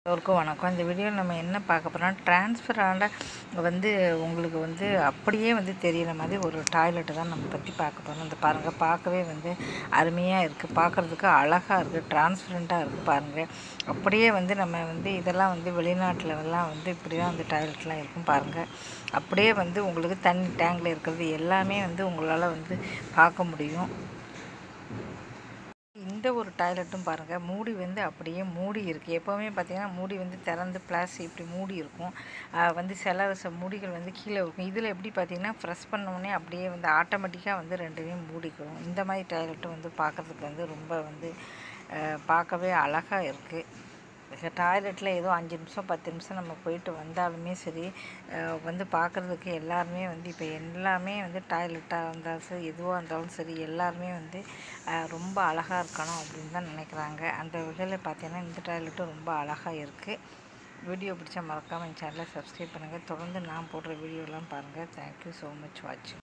எல்லோருக்கும் வணக்கம் இந்த வீடியோவில் நம்ம என்ன பார்க்க போகிறோம் ட்ரான்ஸ்ஃபர் ஆன வந்து உங்களுக்கு வந்து அப்படியே வந்து தெரியிற மாதிரி ஒரு டாய்லெட்டை தான் நம்ம பற்றி பார்க்க போகிறோம் இந்த பாருங்கள் பார்க்கவே வந்து அருமையாக இருக்குது பார்க்குறதுக்கு அழகாக இருக்குது டிரான்ஸ்பரண்ட்டாக இருக்குது பாருங்கள் அப்படியே வந்து நம்ம வந்து இதெல்லாம் வந்து வெளிநாட்டில் எல்லாம் வந்து இப்படி தான் வந்து டாய்லெட்லாம் இருக்கும் பாருங்கள் அப்படியே வந்து உங்களுக்கு தண்ணி டேங்கில் இருக்கிறது எல்லாமே வந்து உங்களால் வந்து பார்க்க முடியும் இந்த ஒரு டாய்லெட்டும் பாருங்கள் மூடி வந்து அப்படியே மூடி இருக்குது எப்போவுமே பார்த்தீங்கன்னா மூடி வந்து திறந்து ப்ளஸ் இப்படி மூடி இருக்கும் ஆஹ் வந்து சில ச மூடிகள் வந்து கீழே இருக்கும் இதில் எப்படி பார்த்தீங்கன்னா ப்ரெஸ் உடனே அப்படியே வந்து ஆட்டோமேட்டிக்காக வந்து ரெண்டுமே மூடிக்கிறோம் இந்த மாதிரி டாய்லெட்டும் வந்து பார்க்குறதுக்கு வந்து ரொம்ப வந்து ஆஹ் பார்க்கவே அழகாக இருக்குது டாய்லெட்டில் ஏதோ அஞ்சு நிமிஷம் பத்து நிமிஷம் நம்ம போயிட்டு வந்தாலுமே சரி அஹ் வந்து பார்க்குறதுக்கு எல்லாருமே வந்து இப்போ எல்லாமே வந்து டாய்லெட்டாக இருந்தாலும் சரி எதுவாக இருந்தாலும் சரி எல்லாருமே வந்து அஹ் ரொம்ப அழகாக இருக்கணும் அப்படின்னு தான் நினைக்கிறாங்க அந்த வகையில் பார்த்தீங்கன்னா இந்த டாய்லெட்டும் ரொம்ப அழகாக இருக்குது வீடியோ பிடிச்சா மறக்காமல் என் சேனலை சப்ஸ்கிரைப் பண்ணுங்கள் தொடர்ந்து நான் போடுற வீடியோலாம் பாருங்கள் தேங்க்யூ ஸோ மச் வாட்சிங்